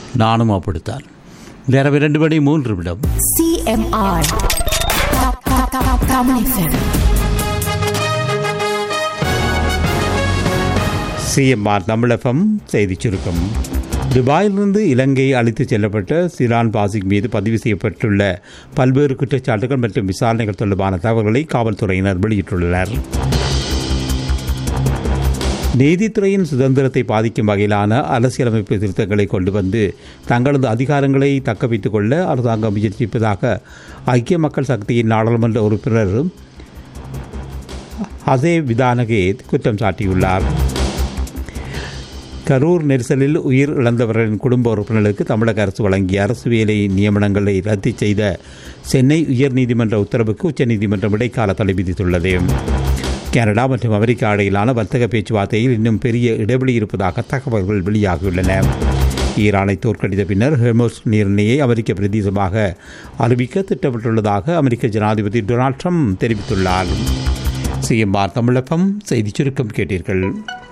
நானும் அப்படித்தான் நேரம் இரண்டு மணி மூன்று நிமிடம் CMR. Ka- ka- ka- Kamu FM. CMR Tamilagam செய்திச் சுருக்கம் துபாயிலிருந்து இலங்கை அழைத்துச் செல்லப்பட்ட சிரான் பாசிக் மீது பதிவு செய்யப்பட்டுள்ள பல்வேறு குற்றச்சாட்டுகள் மற்றும் விசாரணைகள் தொடர்பான தகவல்களை காவல்துறையினர் வெளியிட்டுள்ளனர் நீதித்துறையின் சுதந்திரத்தை பாதிக்கும் வகையிலான அரசியலமைப்பு திருத்தங்களை கொண்டு வந்து தங்களது அதிகாரங்களை தக்கவைத்துக் கொள்ள அரசாங்கம் முயற்சிப்பதாக ஐக்கிய மக்கள் சக்தியின் நாடாளுமன்ற உறுப்பினர் அசே விதானகே குற்றம் சாட்டியுள்ளார் கரூர் நெரிசலில் உயிர் இழந்தவர்களின் குடும்ப உறுப்பினர்களுக்கு தமிழக அரசு வழங்கிய அரசு வேலை நியமனங்களை ரத்து செய்த சென்னை உயர்நீதிமன்ற உத்தரவுக்கு உச்சநீதிமன்றம் இடைக்கால தடை விதித்துள்ளது கனடா மற்றும் அமெரிக்கா இடையிலான வர்த்தக பேச்சுவார்த்தையில் இன்னும் பெரிய இடைவெளி இருப்பதாக தகவல்கள் வெளியாகியுள்ளன ஈரானை தோற்கடித்த பின்னர் ஹெர்மோஸ் நீரிணையை அமெரிக்க பிரதேசமாக அறிவிக்க திட்டமிட்டுள்ளதாக அமெரிக்க ஜனாதிபதி டொனால்ட் ட்ரம்ப் தெரிவித்துள்ளார் சிஎம்ஆர் தமிழகம் செய்திச் சுருக்கம் கேட்டீர்கள்